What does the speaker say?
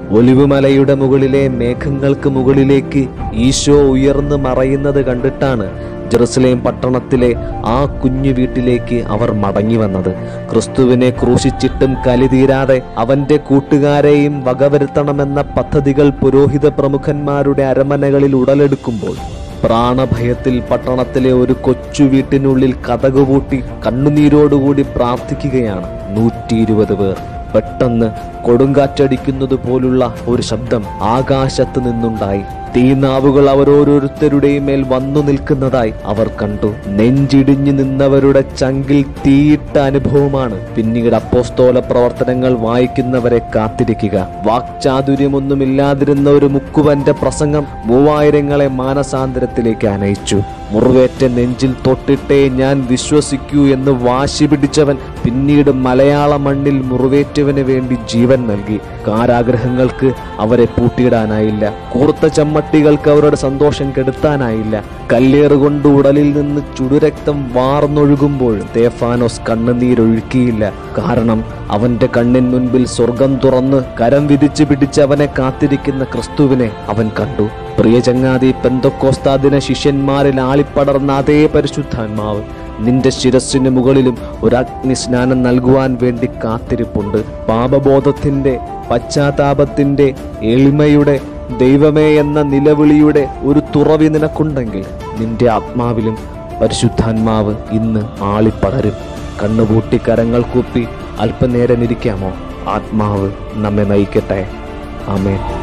ഒലിവുമലയുടെ മുകളിലെ മേഘങ്ങൾക്ക് മുകളിലേക്ക് ഈശോ ഉയർന്നു മറയുന്നത് കണ്ടിട്ടാണ് ജെറുസലേം പട്ടണത്തിലെ ആ കുഞ്ഞു വീട്ടിലേക്ക് അവർ മടങ്ങി വന്നത് ക്രിസ്തുവിനെ ക്രൂശിച്ചിട്ടും കലി തീരാതെ അവന്റെ കൂട്ടുകാരെയും വകവരുത്തണമെന്ന പദ്ധതികൾ പുരോഹിത പ്രമുഖന്മാരുടെ അരമനകളിൽ ഉടലെടുക്കുമ്പോൾ പ്രാണഭയത്തിൽ പട്ടണത്തിലെ ഒരു കൊച്ചു വീട്ടിനുള്ളിൽ കഥകുപൂട്ടി കണ്ണുനീരോടുകൂടി പ്രാർത്ഥിക്കുകയാണ് നൂറ്റി ഇരുപത് പേർ പെട്ടെന്ന് കൊടുങ്കാറ്റടിക്കുന്നത് പോലുള്ള ഒരു ശബ്ദം ആകാശത്ത് നിന്നുണ്ടായി തീനാവുകൾ അവരോരോരുത്തരുടെയും മേൽ വന്നു നിൽക്കുന്നതായി അവർ കണ്ടു നെഞ്ചിടിഞ്ഞു നിന്നവരുടെ ചങ്കിൽ തീയിട്ട അനുഭവമാണ് പിന്നീട് അപ്പോസ്തോല പ്രവർത്തനങ്ങൾ വായിക്കുന്നവരെ കാത്തിരിക്കുക വാക്ചാതുര്യമൊന്നുമില്ലാതിരുന്ന ഒരു മുക്കുവന്റെ പ്രസംഗം മൂവായിരങ്ങളെ മാനസാന്തരത്തിലേക്ക് അനയിച്ചു മുറിവേറ്റ നെഞ്ചിൽ തൊട്ടിട്ടേ ഞാൻ വിശ്വസിക്കൂ എന്ന് വാശി പിടിച്ചവൻ പിന്നീട് മലയാള മണ്ണിൽ മുറിവേറ്റവന് വേണ്ടി ജീവൻ നൽകി കാരാഗ്രഹങ്ങൾക്ക് അവരെ പൂട്ടിയിടാനായില്ല കൂർത്ത ചമ്മട്ടികൾക്ക് അവരുടെ സന്തോഷം കെടുത്താനായില്ല കല്ലേറുകൊണ്ട് ഉടലിൽ നിന്ന് ചുടുരക്തം വാർന്നൊഴുകുമ്പോൾ തേഫാനോസ് കണ്ണുനീരൊഴുക്കിയില്ല കാരണം അവന്റെ കണ്ണിൻ മുൻപിൽ സ്വർഗം തുറന്ന് കരം വിധിച്ച് പിടിച്ച് അവനെ കാത്തിരിക്കുന്ന ക്രിസ്തുവിനെ അവൻ കണ്ടു പ്രിയ ചങ്ങാതി പെന്തക്കോസ്താദിന ശിഷ്യന്മാരിൽ ആളിപ്പടർന്ന അതേ പരിശുദ്ധാത്മാവ് നിന്റെ ശിരസ്സിന് മുകളിലും ഒരു അഗ്നിസ്നാനം നൽകുവാൻ വേണ്ടി കാത്തിരിപ്പുണ്ട് പാപബോധത്തിന്റെ പശ്ചാത്താപത്തിന്റെ എളിമയുടെ ദൈവമേ എന്ന നിലവിളിയുടെ ഒരു തുറവി നിനക്കുണ്ടെങ്കിൽ നിന്റെ ആത്മാവിലും പരിശുദ്ധാത്മാവ് ഇന്ന് ആളിപ്പടരും കണ്ണുപൂട്ടി കരങ്ങൾ കൂപ്പി അല്പനേരം ഇരിക്കാമോ ആത്മാവ് നമ്മെ നയിക്കട്ടെ ആമേൻ